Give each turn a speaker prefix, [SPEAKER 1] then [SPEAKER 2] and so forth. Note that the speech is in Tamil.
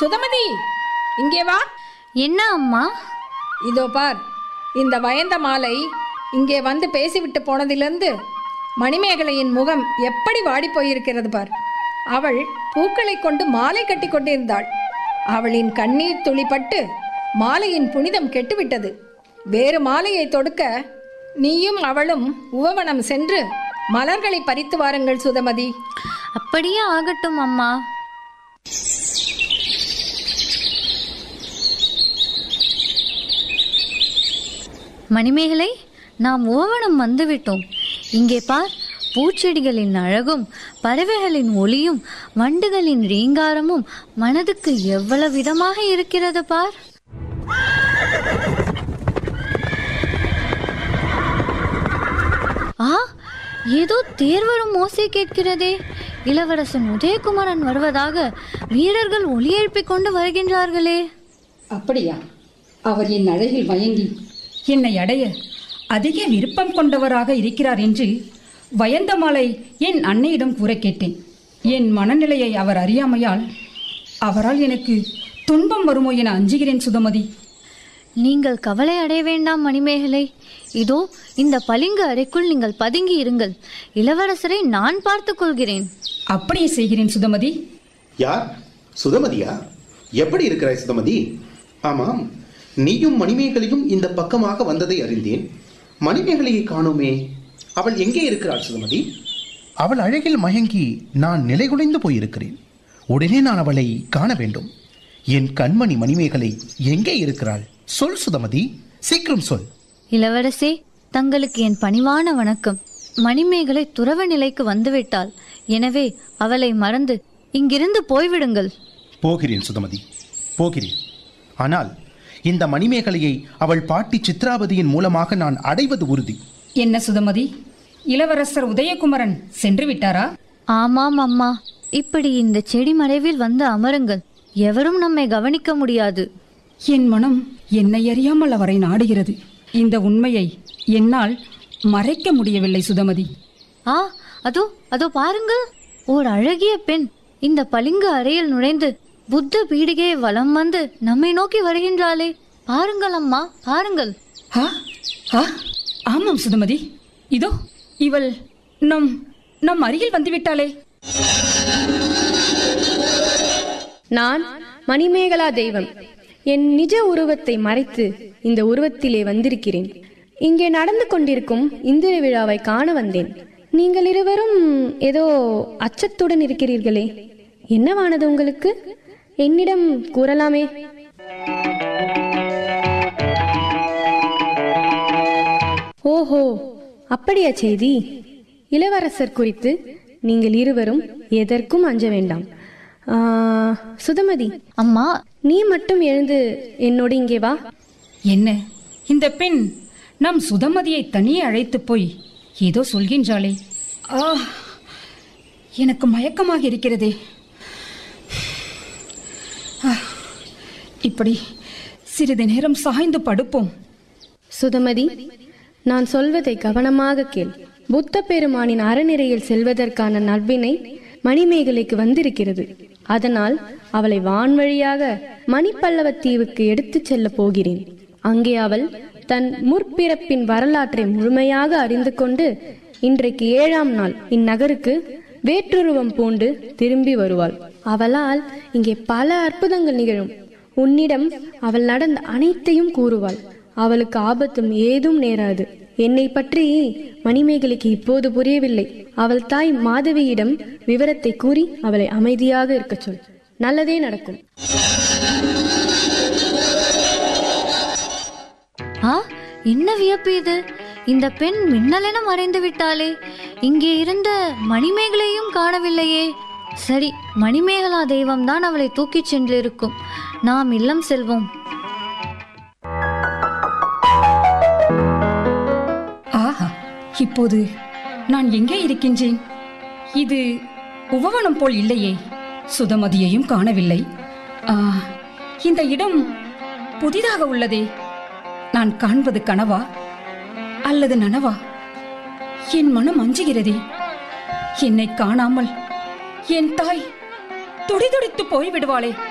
[SPEAKER 1] சுதமதி இங்கே வா
[SPEAKER 2] என்ன அம்மா
[SPEAKER 1] இதோ பார் இந்த வயந்த மாலை இங்கே வந்து பேசிவிட்டு போனதிலிருந்து மணிமேகலையின் முகம் எப்படி வாடிப் போயிருக்கிறது பார் அவள் பூக்களை கொண்டு மாலை கட்டி கொண்டிருந்தாள் அவளின் கண்ணீர் துளிப்பட்டு மாலையின் புனிதம் கெட்டுவிட்டது வேறு மாலையை தொடுக்க நீயும் அவளும் உவவனம் சென்று மலர்களை பறித்து வாருங்கள் சுதமதி
[SPEAKER 2] அப்படியே ஆகட்டும் அம்மா மணிமேகலை நாம் ஓவனம் வந்துவிட்டோம் இங்கே பார் பூச்செடிகளின் அழகும் பறவைகளின் ஒளியும் வண்டுகளின் ரீங்காரமும் மனதுக்கு எவ்வளவு விதமாக இருக்கிறது பார் ஆ ஏதோ தேர் வரும் ஓசை கேட்கிறதே இளவரசன் உதயகுமாரன் வருவதாக வீரர்கள் ஒலி எழுப்பிக் கொண்டு வருகின்றார்களே
[SPEAKER 3] அப்படியா அவர் என் அழகில் மயங்கி என்னை அடைய அதிக விருப்பம் கொண்டவராக இருக்கிறார் என்று வயந்தமாலை என் அன்னையிடம் கூற கேட்டேன் என் மனநிலையை அவர் அறியாமையால் அவரால் எனக்கு துன்பம் வருமோ என அஞ்சுகிறேன் சுதமதி
[SPEAKER 2] நீங்கள் கவலை அடைய வேண்டாம் மணிமேகலை இதோ இந்த பளிங்கு அறைக்குள் நீங்கள் பதுங்கி இருங்கள் இளவரசரை நான் பார்த்துக் கொள்கிறேன்
[SPEAKER 3] அப்படியே செய்கிறேன் சுதமதி
[SPEAKER 4] யார் சுதமதியா எப்படி இருக்கிறாய் சுதமதி ஆமாம் நீயும் மணிமேகலையும் இந்த பக்கமாக வந்ததை அறிந்தேன் மணிமேகலையை காணோமே அவள் எங்கே இருக்கிறாள் சுதமதி
[SPEAKER 5] அவள் அழகில் மயங்கி நான் நிலைகுலைந்து போயிருக்கிறேன் உடனே நான் அவளை காண வேண்டும் என் கண்மணி மணிமேகலை எங்கே இருக்கிறாள் சொல் சுதமதி சீக்கிரம் சொல்
[SPEAKER 2] இளவரசே தங்களுக்கு என் பணிவான வணக்கம் மணிமேகலை துறவ நிலைக்கு வந்துவிட்டாள் எனவே அவளை மறந்து இங்கிருந்து போய்விடுங்கள்
[SPEAKER 5] போகிறேன் சுதமதி போகிறேன் ஆனால் இந்த மணிமேகலையை அவள் பாட்டி சித்ராவதியின் மூலமாக நான் அடைவது உறுதி
[SPEAKER 3] என்ன சுதமதி இளவரசர் உதயகுமரன் சென்று விட்டாரா
[SPEAKER 2] ஆமாம் அம்மா இப்படி இந்த செடி மறைவில் வந்து அமருங்கள் எவரும் நம்மை கவனிக்க முடியாது
[SPEAKER 3] என் மனம் என்னை அறியாமல் அவரை நாடுகிறது இந்த உண்மையை என்னால் மறைக்க முடியவில்லை சுதமதி
[SPEAKER 2] ஆ அதோ அதோ பாருங்கள் ஓர் அழகிய பெண் இந்த பளிங்கு அறையில் நுழைந்து புத்த பீடிகையை வலம் வந்து நம்மை நோக்கி வருகின்றாளே பாருங்கள் அம்மா பாருங்கள்
[SPEAKER 3] ஆ ஆ ஆமாம் சுதமதி இதோ இவள் நம் நம் அருகில் வந்துவிட்டாளே
[SPEAKER 6] நான் மணிமேகலா தெய்வம் என் நிஜ உருவத்தை மறைத்து இந்த உருவத்திலே வந்திருக்கிறேன் இங்கே நடந்து கொண்டிருக்கும் இந்திர விழாவை காண வந்தேன் நீங்கள் இருவரும் ஏதோ அச்சத்துடன் இருக்கிறீர்களே என்னவானது உங்களுக்கு என்னிடம் கூறலாமே ஓஹோ அப்படியா செய்தி இளவரசர் குறித்து நீங்கள் இருவரும் எதற்கும் அஞ்ச வேண்டாம் ஆ, சுதமதி
[SPEAKER 2] அம்மா
[SPEAKER 6] நீ மட்டும் எழுந்து என்னோடு இங்கே வா
[SPEAKER 3] என்ன இந்த பெண் நம் சுதமதியை தனியே அழைத்து போய் ஏதோ சொல்கின்றாளே ஆ எனக்கு மயக்கமாக இருக்கிறதே ஆ, இப்படி சிறிது நேரம் சாய்ந்து படுப்போம்
[SPEAKER 6] சுதமதி நான் சொல்வதை கவனமாக கேள் புத்த பெருமானின் அறநிறையில் செல்வதற்கான நல்வினை மணிமேகலைக்கு வந்திருக்கிறது அதனால் அவளை வான்வழியாக மணிப்பல்லவத் தீவுக்கு எடுத்துச் செல்லப் போகிறேன் அங்கே அவள் தன் முற்பிறப்பின் வரலாற்றை முழுமையாக அறிந்து கொண்டு இன்றைக்கு ஏழாம் நாள் இந்நகருக்கு வேற்றுருவம் பூண்டு திரும்பி வருவாள் அவளால் இங்கே பல அற்புதங்கள் நிகழும் உன்னிடம் அவள் நடந்த அனைத்தையும் கூறுவாள் அவளுக்கு ஆபத்தும் ஏதும் நேராது என்னை பற்றி மணிமேகலைக்கு இப்போது புரியவில்லை அவள் தாய் மாதவியிடம் விவரத்தை கூறி அவளை அமைதியாக இருக்கச் சொல் நல்லதே நடக்கும்
[SPEAKER 2] ஆ என்ன வியப்பு இது இந்த பெண் மின்னலென மறைந்து விட்டாளே இங்கே இருந்த மணிமேகலையும் காணவில்லையே சரி மணிமேகலா தெய்வம்தான் அவளை தூக்கிச் சென்றிருக்கும் நாம் இல்லம் செல்வோம்
[SPEAKER 3] ஆஹா இப்போது நான் எங்கே இருக்கின்றேன் இது உபவனம் போல் இல்லையே சுதமதியையும் காணவில்லை ஆ, இந்த இடம் புதிதாக உள்ளதே நான் காண்பது கனவா அல்லது நனவா என் மனம் அஞ்சுகிறதே என்னை காணாமல் என் தாய் துடிதுடித்து போய்விடுவாளே